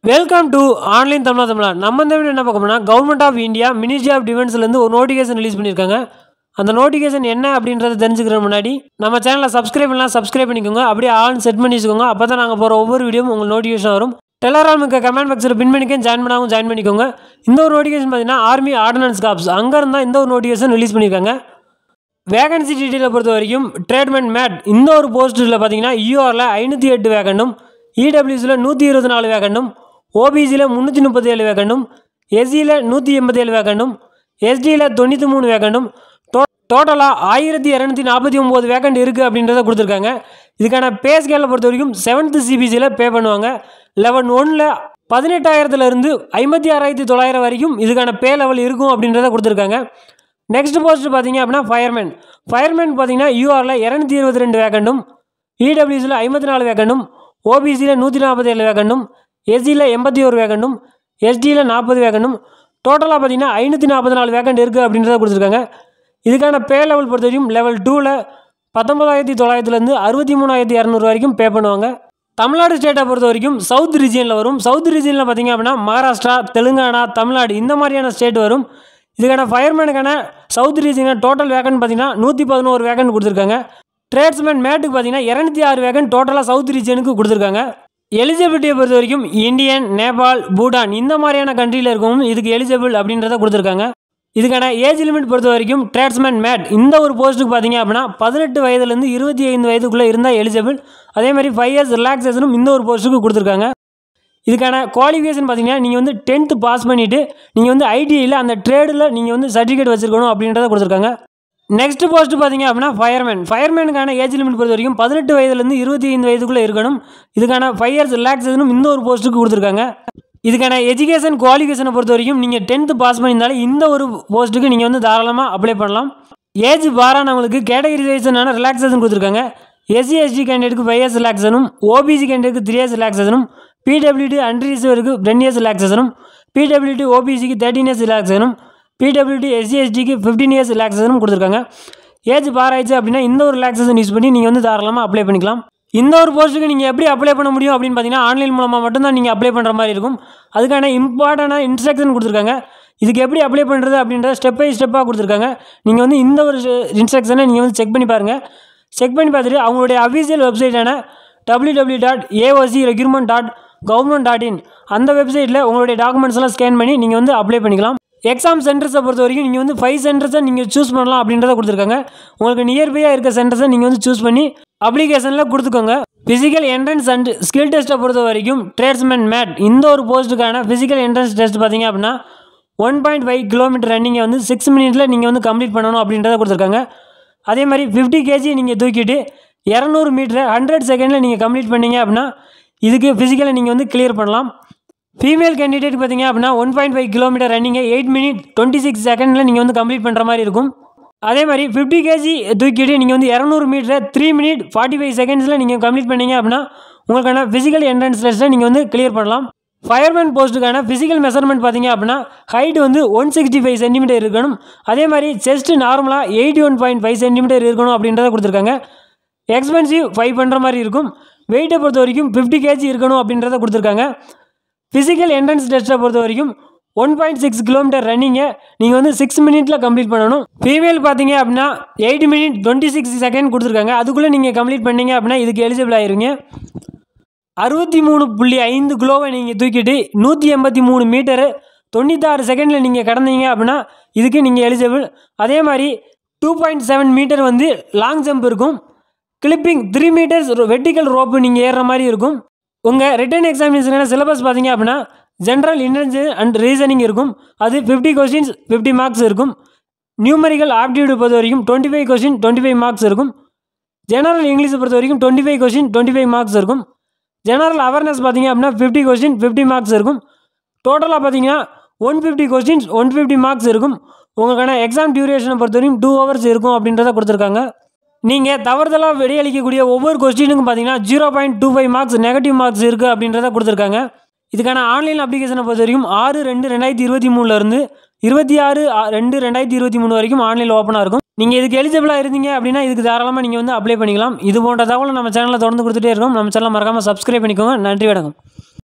welcome to online தமிழா தமிழா நம்ம இந்த வீடியோ என்ன பார்க்க போனால் government of India ministry of டிஃபென்ஸ்லேருந்து ஒரு நோட்டிஃபிகேஷன் ரிலீஸ் பண்ணியிருக்காங்க அந்த நோட்டிஃபிகேஷன் என்ன அப்படின்றத தெரிஞ்சுக்கிற முன்னாடி நம்ம சேனலை சப்ஸ்கிரைப் பண்ணலாம் சப்ஸ்கிரைப் பண்ணிக்கோங்க அப்படியே ஆன் செட் பண்ணி வச்சுக்கோங்க அப்போ தான் நாங்கள் போகிற ஒவ்வொரு வீடியோவும் உங்களுக்கு நோட்டிஃபிகேஷன் வரும் டெலராம் இருக்க கமெண்ட் பாக்ஸில் பின் பண்ணிக்க ஜாயின் பண்ணாமல் ஜாயின் பண்ணிக்கோங்க இந்த ஒரு நோட்டிஃபிகேஷன் பார்த்தீங்கன்னா ஆர்மி ஆர்டினன்ஸ் காப்ஸ் அங்கே இருந்தால் இந்த ஒரு நோட்டிஃபிகேஷன் ரிலீஸ் பண்ணியிருக்காங்க வேகன்சி டீட்டெயிலை பொறுத்த வரைக்கும் ட்ரேட்மெண்ட் மேட் இந்த ஒரு போஸ்ட்டில் பார்த்தீங்கன்னா யூஆரில் ஐநூற்றி எட்டு வேகண்டும் இடபிள்யூஸில் நூற்றி இருபத்தி நாலு வேகண்டும் ஓபிசியில் முந்நூற்றி முப்பத்தி ஏழு வேகண்டும் எஸ்சியில் நூற்றி எண்பத்தி ஏழு வேகண்டும் எஸ்டியில் தொண்ணூற்றி மூணு வேகண்டும் டோ டோட்டலாக ஆயிரத்தி இரநூத்தி நாற்பத்தி ஒம்பது வேகண்ட் இருக்குது அப்படின்றத கொடுத்துருக்காங்க இதுக்கான பே ஸ்கேலை பொறுத்த வரைக்கும் செவன்த்து சிபிசியில் பே பண்ணுவாங்க லெவன் ஒனில் பதினெட்டாயிரத்துலேருந்து ஐம்பத்தி ஆறாயிரத்தி தொள்ளாயிரம் வரைக்கும் இதுக்கான பே லெவல் இருக்கும் அப்படின்றத கொடுத்துருக்காங்க நெக்ஸ்ட் போஸ்ட் பார்த்தீங்க அப்படின்னா ஃபயர்மேன் ஃபயர்மேன் பார்த்தீங்கன்னா யூஆரில் இரநூத்தி இருபத்தி ரெண்டு வேகண்டும் இடபிள்யூஸில் ஐம்பத்தி நாலு வேகண்டும் ஓபிசியில் நூற்றி நாற்பத்தி ஏழு வேகண்டும் எஸ்சியில் எண்பத்தி ஒரு வேகண்டும் எஸ்டியில் நாற்பது வேகண்டும் டோட்டலாக பார்த்தீங்கன்னா ஐநூற்றி நாற்பத்தி நாலு வேகண்ட் இருக்குது அப்படின்றத கொடுத்துருக்காங்க இதுக்கான பே லெவல் பொறுத்த வரைக்கும் லெவல் டூவில் பத்தொம்பதாயிரத்தி தொள்ளாயிரத்துலேருந்து அறுபத்தி மூணாயிரத்தி இரநூறு வரைக்கும் பே பண்ணுவாங்க தமிழ்நாடு ஸ்டேட்டை பொறுத்த வரைக்கும் சவுத் ரீஜியனில் வரும் சவுத் ரீஜியனில் பார்த்தீங்க அப்படின்னா மகாராஷ்டிரா தெலுங்கானா தமிழ்நாடு இந்த மாதிரியான ஸ்டேட் வரும் இதுக்கான ஃபயர்மேனுக்கான சவுத் ரீஜியனில் டோட்டல் வேகன் பார்த்தீங்கன்னா நூற்றி பதினோரு வேகன் கொடுத்துருக்காங்க ட்ரேட்ஸ்மேன் மேட்டுக்கு பார்த்தீங்கன்னா இரநூத்தி ஆறு வேகன் டோட்டலாக சவுத் ரீஜியனுக்கு கொடுத்துருக்காங்க எலிஜிபிலிட்டியை பொறுத்த வரைக்கும் இந்தியன் நேபாள் பூட்டான் இந்த மாதிரியான கண்ட்ரியில் இருக்கவும் இதுக்கு எலிஜிபிள் அப்படின்றத கொடுத்துருக்காங்க இதுக்கான ஏஜ் லிமிட் பொறுத்த வரைக்கும் ட்ரேட்ஸ்மேன் மேட் இந்த ஒரு போஸ்ட்டுக்கு பார்த்தீங்க அப்படின்னா பதினெட்டு வயதுலேருந்து இருபத்தி ஐந்து வயதுக்குள்ளே இருந்தால் எலிஜிபிள் அதே மாதிரி ஃபைவ் இயர்ஸ் ரிலாக்ஸேஷனும் இந்த ஒரு போஸ்ட்டுக்கு கொடுத்துருக்காங்க இதுக்கான குவாலிஃபிகேஷன் பார்த்தீங்கன்னா நீங்கள் வந்து டென்த்து பாஸ் பண்ணிவிட்டு நீங்கள் வந்து ஐடிஐயில் அந்த ட்ரேடில் நீங்கள் வந்து சர்டிஃபிகேட் வச்சுருக்கணும் அப்படின்றத கொடுத்துருக்காங்க நெக்ஸ்ட் போஸ்ட் பார்த்தீங்க அப்படின்னா ஃபயர்மேன் ஃபயர்மேனுக்கான ஏஜ் லிமிட் பொறுத்த வரைக்கும் பதினெட்டு வயதுலேருந்து இருபத்தி ஐந்து வயதுக்குள்ளே இருக்கணும் இதுக்கான ஃபைவ் இயர்ஸ் ரிலாக்ஸேஷனும் இந்த ஒரு போஸ்ட்டுக்கு கொடுத்துருக்காங்க இதுக்கான எஜுகேஷன் குவாலிஃபிகேஷனை பொறுத்த வரைக்கும் நீங்கள் டென்த்து பாஸ் பண்ணியிருந்தாலும் இந்த ஒரு போஸ்ட்டுக்கு நீங்கள் வந்து தாராளமாக அப்ளை பண்ணலாம் ஏஜ் பாரானவங்களுக்கு கேட்டகரி வைஸான ரிலாக்ஸேஷன் கொடுத்துருக்காங்க எஸ்சி எஸ்டி கேண்டிடேட்டுக்கு ஃபைவ் இயர்ஸ் ரிலாக்ஸேஷனும் ஓபிசி கேண்டிடேட்டுக்கு த்ரீ இயர்ஸ் ரிலாக்ஸேஷனும் பிடபிள்யூடி அன்ரிசர்வருக்கு டென் இயர்ஸ் ரிலாக்ஸேஷனும் பிடபிள்யூடி ஓபிசிக்கு தேர்ட்டின் இயர்ஸ் ரிலாக்ஸேஷனும் பிடபிள்யூடி எஸ்சி எஸ்டிக்கு ஃபிஃப்டீன் இயர்ஸ் ரிலாக்ஸேஷனும் கொடுத்துருக்காங்க ஏஜ் பார் ஆயிடுச்சு அப்படின்னா இந்த ஒரு ரிலாக்ஸேஷன் யூஸ் பண்ணி நீங்கள் வந்து தாராளமாக அப்ளை பண்ணிக்கலாம் இந்த ஒரு போஸ்ட்டுக்கு நீங்கள் எப்படி அப்ளை பண்ண முடியும் அப்படின்னு பார்த்தீங்கன்னா ஆன்லைன் மூலமாக மட்டும்தான் நீங்கள் அப்ளை பண்ணுற மாதிரி இருக்கும் அதுக்கான இம்பார்ட்டண்டான இன்ஸ்ட்ரக்ஷன் கொடுத்துருக்காங்க இதுக்கு எப்படி அப்ளை பண்ணுறது அப்படின்றத ஸ்டெப் பை ஸ்டெப்பாக கொடுத்துருக்காங்க நீங்கள் வந்து இந்த ஒரு இன்ஸ்ட்ரக்ஷனை நீங்கள் வந்து செக் பண்ணி பாருங்கள் செக் பண்ணி பார்த்துட்டு அவங்களுடைய அஃபீஷியல் வெப்சைட்டான W W dot AOC recruitment dot government dot in அந்த வெப்சைட்டில் உங்களுடைய டாக்குமெண்ட்ஸ் எல்லாம் ஸ்கேன் பண்ணி நீங்கள் வந்து அப்ளை பண்ணிக்கலாம் எக்ஸாம் சென்டர்ஸை பொறுத்த வரைக்கும் நீங்கள் வந்து ஃபைவ் சென்டர்ஸை நீங்கள் சூஸ் பண்ணலாம் அப்படின்றத கொடுத்துருக்காங்க உங்களுக்கு நியர்பையாக இருக்க சென்டர்ஸை நீங்கள் வந்து சூஸ் பண்ணி அப்ளிகேஷனில் கொடுத்துக்கோங்க ஃபிசிக்கல் என்ட்ரன்ஸ் அண்ட் ஸ்கில் டெஸ்ட்டை பொறுத்த வரைக்கும் ட்ரேட்ஸ்மேன் மேட் இந்த ஒரு போஸ்ட்டுக்கான ஃபிசிக்கல் என்ட்ரன்ஸ் டெஸ்ட் பார்த்தீங்க அப்படின்னா ஒன் பாயிண்ட் ஃபைவ் கிலோமீட்டர் ரன்னிங்கை வந்து சிக்ஸ் மினிட்ஸில் நீங்கள் வந்து கம்ப்ளீட் பண்ணணும் அப்படின்றத கொடுத்துருக்காங்க அதே மாதிரி ஃபிஃப்டி கேஜி நீங்கள் தூக்கிட்டு இரநூறு மீட்டரை ஹண்ட்ரட் செகண்டில் நீங்கள் கம்ப்ளீட் பண்ணீங்க அப்படின்னா இதுக்கு ஃபிசிக்கலை நீங்கள் வந்து கிளியர் பண்ணலாம் ஃபீமேல் கேண்டிடேட் பார்த்தீங்க அப்படின்னா ஒன் பாயிண்ட் ஃபைவ் கிலோமீட்டர் ரன்னிங்கை எயிட் மினிட் டுவெண்ட்டி சிக்ஸ் செகண்டில் நீங்கள் வந்து கம்ப்ளீட் பண்ணுற மாதிரி இருக்கும் அதே மாதிரி ஃபிஃப்டி கேஜி தூக்கிட்டு நீங்கள் வந்து இரநூறு மீட்டரை த்ரீ மினிட் ஃபார்ட்டி ஃபைவ் செகண்ட்ஸில் நீங்கள் கம்ப்ளீட் பண்ணீங்க அப்படின்னா உங்களுக்கான ஃபிசிக்கல் என்ட்ரன்ஸ் டெஸ்ட்டை நீங்கள் வந்து கிளியர் பண்ணலாம் ஃபயர்மேன் போஸ்ட்டுக்கான ஃபிசிக்கல் மெஷர்மெண்ட் பார்த்தீங்க அப்படின்னா ஹைட் வந்து ஒன் சிக்ஸ்டி ஃபைவ் சென்டிமீட்டர் இருக்கணும் அதே மாதிரி செஸ்ட் நார்மலாக eighty one point five centimetre இருக்கணும் அப்படின்றத கொடுத்துருக்காங்க எக்ஸ்பென்சிவ் ஃபைவ் பண்ணுற மாதிரி இருக்கும் வெயிட்டை பொறுத்த வரைக்கும் ஃபிஃப்டி கேஜி இருக்கணும் அப்படின்றத கொடுத்துருக்காங்க ஃபிசிக்கல் என்ட்ரன்ஸ் டெஸ்ட்டை பொறுத்த வரைக்கும் ஒன் பாயிண்ட் சிக்ஸ் கிலோமீட்டர் ரன்னிங்கை நீங்கள் வந்து சிக்ஸ் மினிட்ல கம்ப்ளீட் பண்ணணும் ஃபீமேல் பார்த்தீங்க அப்படின்னா eight minute twenty six second கொடுத்துருக்காங்க அதுக்குள்ளே நீங்கள் கம்ப்ளீட் பண்ணீங்க அப்படின்னா இதுக்கு எலிஜிபிள் ஆயிருங்க அறுபத்தி மூணு புள்ளி ஐந்து கிலோவை நீங்கள் தூக்கிட்டு நூற்றி எண்பத்தி மூணு மீட்டரு தொண்ணூத்தாறு செகண்டில் நீங்கள் கடந்தீங்க அப்படின்னா இதுக்கு நீங்கள் எலிஜிபிள் அதே மாதிரி டூ பாயிண்ட் செவன் மீட்டர் வந்து லாங் ஜம்ப் இருக்கும் climbing three metres vertical rope நீங்கள் ஏறுற மாதிரி இருக்கும் உங்கள் ரிட்டன் எக்ஸாமினேஷனான சிலபஸ் பார்த்தீங்க அப்படின்னா ஜென்ரல் இன்டெலிஜென்ஸ் அண்ட் ரீசனிங் இருக்கும் அது ஃபிஃப்டி கொஸ்டின்ஸ் ஃபிஃப்டி மார்க்ஸ் இருக்கும் நியூமரிக்கல் ஆப்டிடியூட் பொறுத்த வரைக்கும் twenty five question twenty five marks இருக்கும் ஜெனரல் இங்கிலீஷை பொறுத்த வரைக்கும் twenty five question twenty five marks இருக்கும் ஜெனரல் அவேர்னஸ் பார்த்தீங்க அப்படின்னா ஃபிஃப்டி கொஸ்டின் ஃபிஃப்டி மார்க்ஸ் இருக்கும் டோட்டலாக பார்த்தீங்கன்னா one fifty questions one fifty marks இருக்கும் உங்களுக்கான எக்ஸாம் டியூரேஷனை பொறுத்த வரைக்கும் டூ ஹவர்ஸ் இருக்கும் அப்படின்றத கொடுத்துருக்காங்க நீங்கள் தவறுதலாக வெளியளிக்கக்கூடிய ஒவ்வொரு கொஸ்டினுக்கும் பார்த்தீங்கன்னா zero point two five marks negative marks இருக்குது அப்படின்றத கொடுத்துருக்காங்க இதுக்கான ஆன்லைன் அப்ளிகேஷனை பொறுத்த வரைக்கும் ஆறு ரெண்டு ரெண்டாயிரத்தி இருபத்தி மூணுலேருந்து இருபத்தி ஆறு ஆ- ரெண்டு ரெண்டாயிரத்தி இருபத்தி மூணு வரைக்கும் ஆன்லைனில் ஓப்பனாக இருக்கும் நீங்கள் இதுக்கு எலிஜிபிளாக இருந்தீங்க அப்படின்னா இதுக்கு தாராளமாக நீங்கள் வந்து அப்ளை பண்ணிக்கலாம் இது போன்ற தகவலை நம்ம சேனலில் தொடர்ந்து கொடுத்துட்டே இருக்கோம் நம்ம சேனலை மறக்காமல் சப்ஸ்கிரைப் பண்ணிக்கோங்க நன்றி வணக்கம்